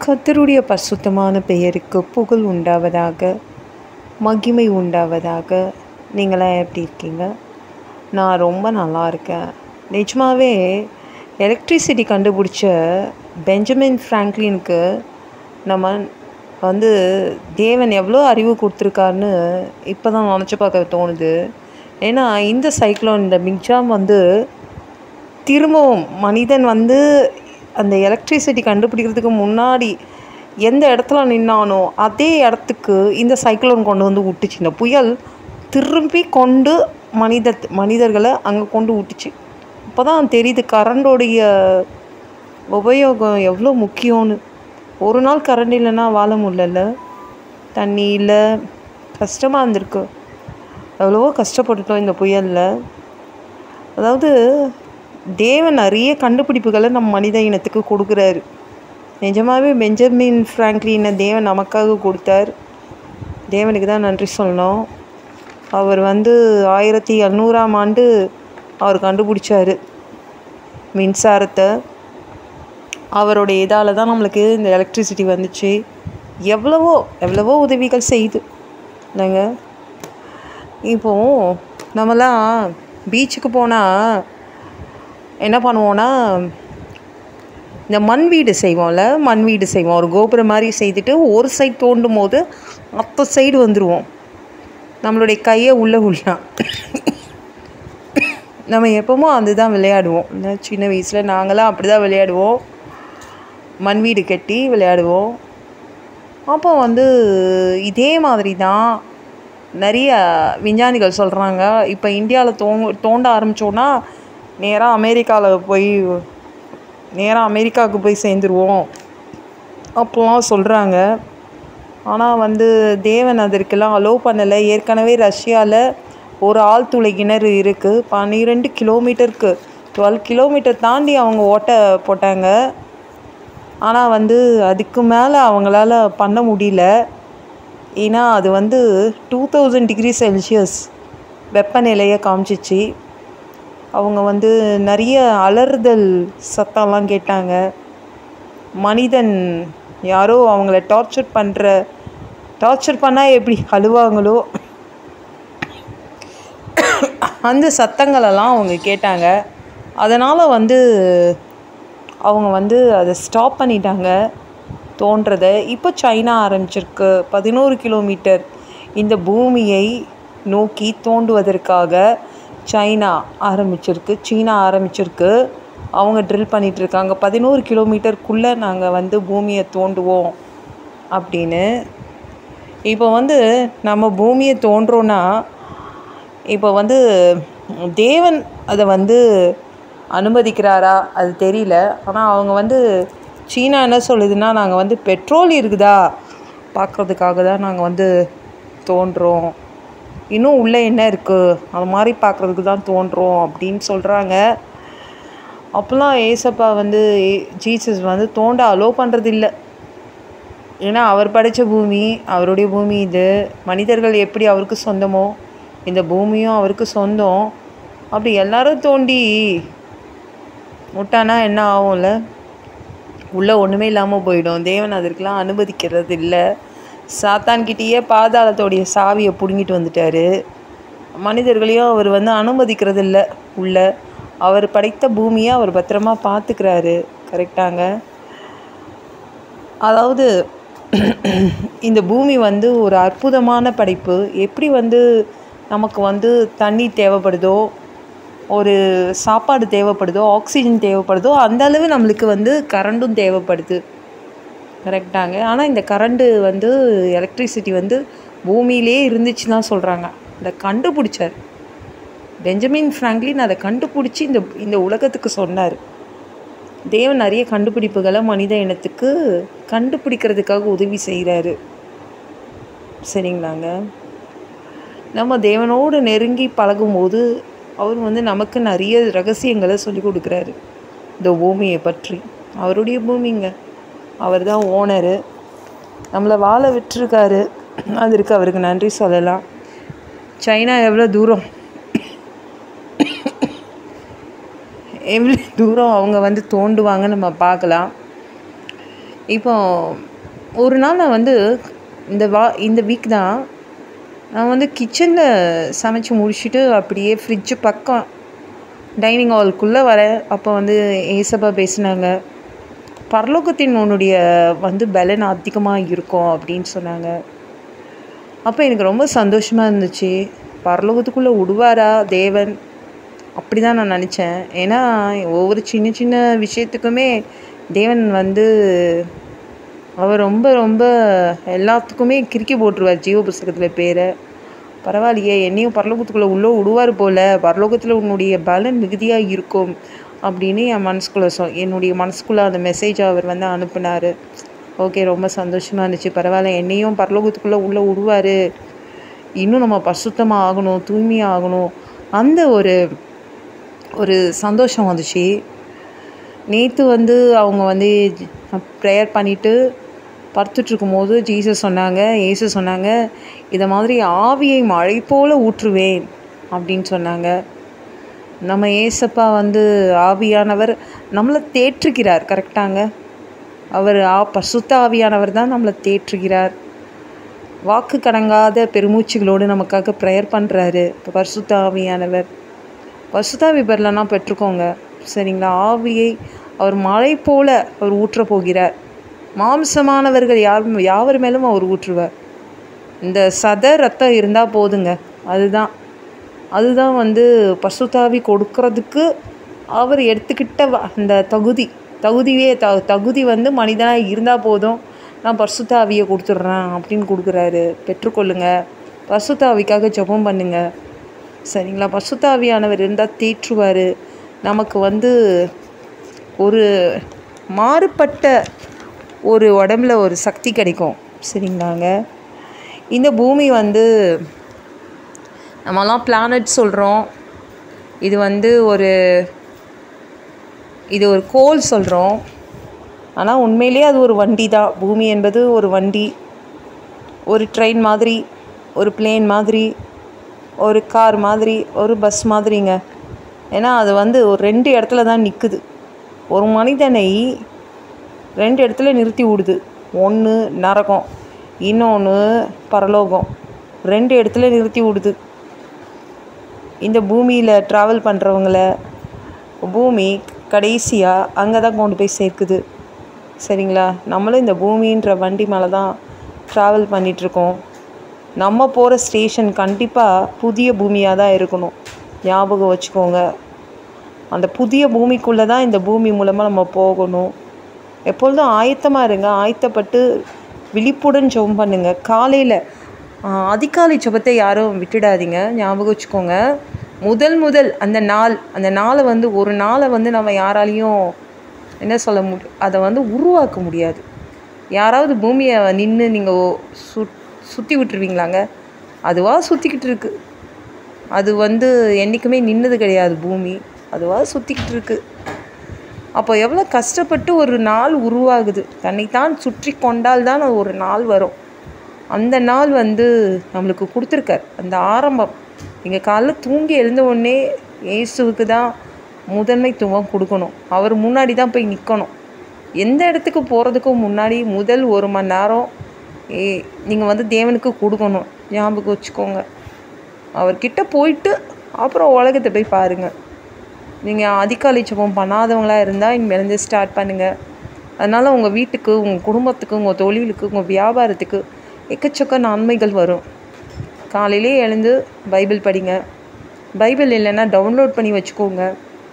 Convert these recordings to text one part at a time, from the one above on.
கர்த்தருடைய பரிசுத்தமான பெயருக்கு புகழ் உண்டாவதாக மகிமை உண்டாவதாக நீங்களாம் எப்படி இருக்கீங்க நான் ரொம்ப நல்லா இருக்கேன் நிஜமாவே எலக்ட்ரிசிட்டி கண்டுபிடிச்ச பெஞ்சமின் ஃப்ராங்க்லினுக்கு நம்ம வந்து தேவன் எவ்வளோ அறிவு கொடுத்துருக்காருன்னு இப்போ தான் நினச்சி பார்க்க தோணுது ஏன்னா இந்த சைக்ளோன் இந்த மிக்ஜாம் வந்து திரும்பவும் மனிதன் வந்து அந்த எலக்ட்ரிசிட்டி கண்டுபிடிக்கிறதுக்கு முன்னாடி எந்த இடத்துல நின்னானோ அதே இடத்துக்கு இந்த சைக்ளோன் கொண்டு வந்து விட்டுச்சு இந்த புயல் திரும்பி கொண்டு மனித மனிதர்களை அங்கே கொண்டு விட்டுச்சு அப்போ தான் தெரியுது கரண்டோடைய உபயோகம் எவ்வளோ முக்கியம்னு ஒரு நாள் கரண்ட் இல்லைன்னா வாழ முடியல தண்ணி இல்லை கஷ்டமாக இருந்திருக்கு எவ்வளவோ கஷ்டப்பட்டுட்டோம் இந்த புயலில் அதாவது தேவன் நிறைய கண்டுபிடிப்புகளை நம்ம மனித இனத்துக்கு கொடுக்குறாரு நிஜமாகவே பெஞ்சமின் ஃப்ராங்க்லினை தேவன் நமக்காக கொடுத்தார் தேவனுக்கு தான் நன்றி சொல்லணும் அவர் வந்து ஆயிரத்தி எழுநூறாம் ஆண்டு அவர் கண்டுபிடிச்சார் மின்சாரத்தை அவருடைய இதால் தான் நம்மளுக்கு இந்த எலக்ட்ரிசிட்டி வந்துச்சு எவ்வளவோ எவ்வளவோ உதவிகள் செய்யுது இல்லைங்க இப்போது நம்மலாம் பீச்சுக்கு போனால் என்ன பண்ணுவோன்னா இந்த மண் வீடு செய்வோம்ல மண் வீடு செய்வோம் ஒரு கோபுரம் மாதிரி செய்துட்டு ஒரு சைடு தோண்டும் போது அப்போ சைடு வந்துடுவோம் நம்மளுடைய கையை உள்ளே உள்ளலாம் நம்ம எப்பவும் அதுதான் விளையாடுவோம் இல்லை சின்ன வயசில் நாங்களாம் அப்படி தான் விளையாடுவோம் மண் வீடு கட்டி விளையாடுவோம் அப்போ வந்து இதே மாதிரி தான் நிறைய விஞ்ஞானிகள் சொல்கிறாங்க இப்போ இந்தியாவில் தோ தோண்ட ஆரம்பித்தோன்னா நேராக அமெரிக்காவில் போய் நேராக அமெரிக்காவுக்கு போய் சேர்ந்துருவோம் அப்போலாம் சொல்கிறாங்க ஆனால் வந்து தேவன் அதற்கெல்லாம் அலோவ் பண்ணலை ஏற்கனவே ரஷ்யாவில் ஒரு ஆழ்துளை கிணறு இருக்குது பன்னிரெண்டு கிலோமீட்டருக்கு டுவெல் கிலோமீட்டர் தாண்டி அவங்க ஓட்ட போட்டாங்க ஆனால் வந்து அதுக்கு மேலே அவங்களால பண்ண முடியல ஏன்னா அது வந்து டூ தௌசண்ட் டிகிரி செல்சியஸ் வெப்பநிலையை காமிச்சிச்சு அவங்க வந்து நிறைய அலறுதல் சத்தம்லாம் கேட்டாங்க மனிதன் யாரோ அவங்கள டார்ச்சர் பண்ணுற டார்ச்சர் பண்ணால் எப்படி அழுவாங்களோ அந்த சத்தங்களெல்லாம் அவங்க கேட்டாங்க அதனால் வந்து அவங்க வந்து அதை ஸ்டாப் பண்ணிட்டாங்க தோன்றதை இப்போ சைனா ஆரம்பிச்சிருக்கு பதினோரு கிலோமீட்டர் இந்த பூமியை நோக்கி தோண்டுவதற்காக சைனா ஆரம்பிச்சிருக்கு சீனா ஆரம்பிச்சிருக்கு அவங்க ட்ரில் பண்ணிகிட்டு இருக்காங்க பதினோரு கிலோமீட்டருக்குள்ளே நாங்கள் வந்து பூமியை தோண்டுவோம் அப்படின்னு இப்போ வந்து நம்ம பூமியை தோன்றோன்னா இப்போ வந்து தேவன் அதை வந்து அனுமதிக்கிறாரா அது தெரியல ஆனால் அவங்க வந்து சீனா என்ன சொல்லுதுன்னா நாங்கள் வந்து பெட்ரோல் இருக்குதா பார்க்குறதுக்காக தான் நாங்கள் வந்து தோன்றோம் இன்னும் உள்ளே என்ன இருக்குது அது மாதிரி பார்க்குறதுக்கு தான் தோன்றோம் அப்படின்னு சொல்கிறாங்க அப்போல்லாம் ஏசப்பா வந்து ஜீசஸ் வந்து தோண்ட அலோவ் பண்ணுறது இல்லை ஏன்னா அவர் படைத்த பூமி அவருடைய பூமி இது மனிதர்கள் எப்படி அவருக்கு சொந்தமோ இந்த பூமியும் அவருக்கு சொந்தம் அப்படி எல்லாரும் தோண்டி விட்டானா என்ன ஆகும்ல உள்ளே ஒன்றுமே இல்லாமல் போயிடும் தேவன் அதற்கெலாம் அனுமதிக்கிறது இல்லை சாத்தான்கிட்டேயே பாதாளத்தோடைய சாவியை பிடுங்கிட்டு வந்துட்டார் மனிதர்களையும் அவர் வந்து அனுமதிக்கிறது இல்லை உள்ள அவர் படைத்த பூமியை அவர் பத்திரமா பார்த்துக்கிறாரு கரெக்டாங்க அதாவது இந்த பூமி வந்து ஒரு அற்புதமான படைப்பு எப்படி வந்து நமக்கு வந்து தண்ணி தேவைப்படுதோ ஒரு சாப்பாடு தேவைப்படுதோ ஆக்சிஜன் தேவைப்படுதோ அந்த அளவு நம்மளுக்கு வந்து கரண்ட்டும் தேவைப்படுது கரெக்டாங்க ஆனால் இந்த கரண்ட்டு வந்து எலக்ட்ரிசிட்டி வந்து பூமியிலே இருந்துச்சு தான் சொல்கிறாங்க அதை கண்டுபிடிச்சார் பெஞ்சமின் ஃப்ராங்க்லின் அதை கண்டுபிடிச்சி இந்த இந்த உலகத்துக்கு சொன்னார் தேவன் நிறைய கண்டுபிடிப்புகளை மனித இனத்துக்கு கண்டுபிடிக்கிறதுக்காக உதவி செய்கிறாரு சரிங்களாங்க நம்ம தேவனோடு நெருங்கி பழகும்போது அவர் வந்து நமக்கு நிறைய ரகசியங்களை சொல்லி கொடுக்குறாரு இந்த பூமியை பற்றி அவருடைய பூமிங்க அவர் தான் ஓனரு நம்மளை வாழ விட்டுருக்காரு அதற்கு அவருக்கு நன்றி சொல்லலாம் சைனா எவ்வளோ தூரம் எவ்வளோ தூரம் அவங்க வந்து தோண்டுவாங்க நம்ம பார்க்கலாம் இப்போ ஒரு நாள் நான் வந்து இந்த வா இந்த வீக் தான் நான் வந்து கிச்சனில் சமைச்சு முடிச்சுட்டு அப்படியே ஃப்ரிட்ஜு பக்கம் டைனிங் ஹால்குள்ளே வரேன் அப்போ வந்து ஏசப்பா பேசினாங்க பரலோகத்தின் உன்னுடைய வந்து பலன் அதிகமாக இருக்கும் அப்படின்னு சொன்னாங்க அப்போ எனக்கு ரொம்ப சந்தோஷமாக இருந்துச்சு பரலோகத்துக்குள்ளே விடுவாரா தேவன் அப்படி தான் நான் நினச்சேன் ஏன்னா ஒவ்வொரு சின்ன சின்ன விஷயத்துக்குமே தேவன் வந்து அவர் ரொம்ப ரொம்ப எல்லாத்துக்குமே கிறுக்கி போட்டுருவார் ஜீவ புஸ்தகத்தில் பேரை பரவாயில்லையே என்னையும் பரலோகத்துக்குள்ளே உள்ளே விடுவார் போல் பரலோகத்தில் உன்னுடைய பலன் மிகுதியாக இருக்கும் அப்படின்னு என் மனசுக்குள்ளே சொ என்னுடைய மனசுக்குள்ளே அந்த மெசேஜை அவர் வந்து அனுப்புனார் ஓகே ரொம்ப சந்தோஷமாக இருந்துச்சு பரவாயில்ல என்னையும் பரலோகத்துக்குள்ளே உள்ளே விடுவார் இன்னும் நம்ம பசுத்தமாக ஆகணும் தூய்மையாக ஆகணும் அந்த ஒரு ஒரு சந்தோஷம் வந்துச்சு நேற்று வந்து அவங்க வந்து ப்ரேயர் பண்ணிவிட்டு படுத்துட்ருக்கும் போது ஜீசஸ் சொன்னாங்க ஏசு சொன்னாங்க இதை மாதிரி ஆவியை மழை போல் ஊற்றுவேன் அப்படின்னு சொன்னாங்க நம்ம ஏசப்பா வந்து ஆவியானவர் நம்மளை தேற்றுகிறார் கரெக்டாங்க அவர் ஆ பசுத்த ஆவியானவர் தான் நம்மளை தேற்றுகிறார் வாக்கு கடங்காத பெருமூச்சுகளோடு நமக்காக ப்ரேயர் பண்ணுறாரு இப்போ பரிசுத்த ஆவியானவர் பசுதாவி பெறலன்னா பெற்றுக்கோங்க சரிங்களா ஆவியை அவர் மழை போல அவர் ஊற்ற போகிறார் மாம்சமானவர்கள் யார் யாவர் மேலும் அவர் ஊற்றுவார் இந்த சத ரத்தம் இருந்தால் போதுங்க அதுதான் அதுதான் வந்து பசுதாவி கொடுக்கறதுக்கு அவர் எடுத்துக்கிட்ட வ- அந்த தகுதி தகுதியே த தகுதி வந்து மனிதனாக இருந்தால் போதும் நான் பசுத்தாவியை கொடுத்துட்றேன் அப்படின்னு கொடுக்குறாரு பெற்றுக்கொள்ளுங்க பசுத்தாவிக்காக ஜெபம் பண்ணுங்க சரிங்களா பசுத்தாவியானவர் இருந்தால் தேற்றுவார் நமக்கு வந்து ஒரு மாறுபட்ட ஒரு உடம்புல ஒரு சக்தி கிடைக்கும் சரிங்களாங்க இந்த பூமி வந்து நம்மலாம் பிளானட் சொல்கிறோம் இது வந்து ஒரு இது ஒரு கோல் சொல்கிறோம் ஆனால் உண்மையிலேயே அது ஒரு வண்டி தான் பூமி என்பது ஒரு வண்டி ஒரு ட்ரெயின் மாதிரி ஒரு பிளேன் மாதிரி ஒரு கார் மாதிரி ஒரு பஸ் மாதிரிங்க ஏன்னா அது வந்து ஒரு ரெண்டு இடத்துல தான் நிற்குது ஒரு மனிதனை ரெண்டு இடத்துல நிறுத்தி விடுது ஒன்று நரகம் இன்னொன்று பரலோகம் ரெண்டு இடத்துல நிறுத்தி விடுது இந்த பூமியில் ட்ராவல் பண்ணுறவங்கள பூமி கடைசியாக அங்கே தான் கொண்டு போய் சேர்க்குது சரிங்களா நம்மளும் இந்த பூமின்ற வண்டி மேலே தான் ட்ராவல் பண்ணிகிட்ருக்கோம் நம்ம போகிற ஸ்டேஷன் கண்டிப்பாக புதிய பூமியாக தான் இருக்கணும் ஞாபகம் வச்சுக்கோங்க அந்த புதிய பூமிக்குள்ளே தான் இந்த பூமி மூலமாக நம்ம போகணும் எப்பொழுதும் ஆயத்தமாக இருங்க ஆயத்தப்பட்டு விழிப்புடன் ஜெபம் பண்ணுங்க காலையில் அதிகாலை ஜெபத்தை யாரும் விட்டுடாதீங்க ஞாபகம் வச்சுக்கோங்க முதல் முதல் அந்த நாள் அந்த நாளை வந்து ஒரு நாளை வந்து நம்ம யாராலையும் என்ன சொல்ல முடியும் அதை வந்து உருவாக்க முடியாது யாராவது பூமியை நின்று நீங்கள் சுட் சுற்றி விட்டுருவீங்களாங்க அதுவாக சுற்றிக்கிட்டு இருக்கு அது வந்து என்றைக்குமே நின்னது கிடையாது பூமி அதுவாக சுற்றிக்கிட்டு இருக்கு அப்போ எவ்வளோ கஷ்டப்பட்டு ஒரு நாள் உருவாகுது தன்னைத்தான் சுற்றி கொண்டால் தான் அது ஒரு நாள் வரும் அந்த நாள் வந்து நம்மளுக்கு கொடுத்துருக்கார் அந்த ஆரம்பம் நீங்கள் காலைல தூங்கி எழுந்த உடனே இயேசுவுக்கு தான் முதன்மைத்துவம் கொடுக்கணும் அவர் முன்னாடி தான் போய் நிற்கணும் எந்த இடத்துக்கு போகிறதுக்கும் முன்னாடி முதல் ஒரு மணி நேரம் ஏ நீங்கள் வந்து தேவனுக்கு கொடுக்கணும் ஞாபகம் வச்சுக்கோங்க அவர்கிட்ட போயிட்டு அப்புறம் உலகத்தை போய் பாருங்கள் நீங்கள் அதிகாலை ஜெபம் பண்ணாதவங்களா இருந்தால் இனிமேலேருந்து ஸ்டார்ட் பண்ணுங்கள் அதனால் உங்கள் வீட்டுக்கு உங்கள் குடும்பத்துக்கு உங்கள் தொழிலுக்கு உங்கள் வியாபாரத்துக்கு எக்கச்சக்க நன்மைகள் வரும் காலையிலே எழுந்து பைபிள் படிங்க பைபிள் இல்லைன்னா டவுன்லோட் பண்ணி வச்சுக்கோங்க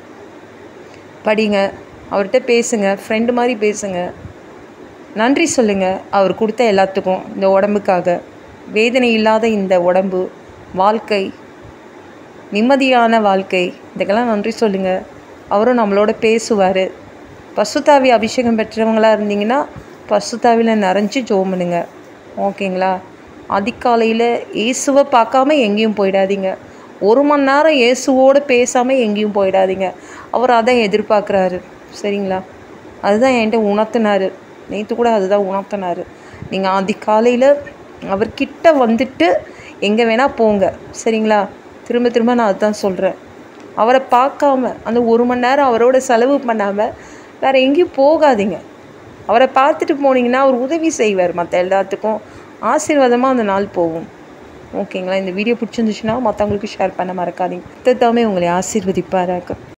படிங்க அவர்கிட்ட பேசுங்க ஃப்ரெண்டு மாதிரி பேசுங்க நன்றி சொல்லுங்கள் அவர் கொடுத்த எல்லாத்துக்கும் இந்த உடம்புக்காக வேதனை இல்லாத இந்த உடம்பு வாழ்க்கை நிம்மதியான வாழ்க்கை இதுக்கெல்லாம் நன்றி சொல்லுங்கள் அவரும் நம்மளோட பேசுவார் பசுத்தாவி அபிஷேகம் பெற்றவங்களா இருந்தீங்கன்னா பசுத்தாவியில் நிறைஞ்சு ஜோம் பண்ணுங்க ஓகேங்களா அதிகாலையில் இயேசுவை பார்க்காம எங்கேயும் போயிடாதீங்க ஒரு மணி நேரம் இயேசுவோடு பேசாமல் எங்கேயும் போயிடாதீங்க அவர் அதான் எதிர்பார்க்குறாரு சரிங்களா அதுதான் என்கிட்ட உணர்த்தினார் நேற்று கூட அதுதான் உணர்த்தினார் நீங்கள் அதிகாலையில் அவர்கிட்ட வந்துட்டு எங்கே வேணால் போங்க சரிங்களா திரும்ப திரும்ப நான் அதுதான் சொல்கிறேன் அவரை பார்க்காம அந்த ஒரு மணி நேரம் அவரோட செலவு பண்ணாமல் வேறு எங்கேயும் போகாதீங்க அவரை பார்த்துட்டு போனீங்கன்னா அவர் உதவி செய்வார் மற்ற எல்லாத்துக்கும் ஆசீர்வாதமாக அந்த நாள் போகும் ஓகேங்களா இந்த வீடியோ பிடிச்சிருந்துச்சுன்னா மற்றவங்களுக்கு ஷேர் பண்ண மறக்காதீங்க தத்தாமே உங்களை ஆசீர்வதிப்பாராக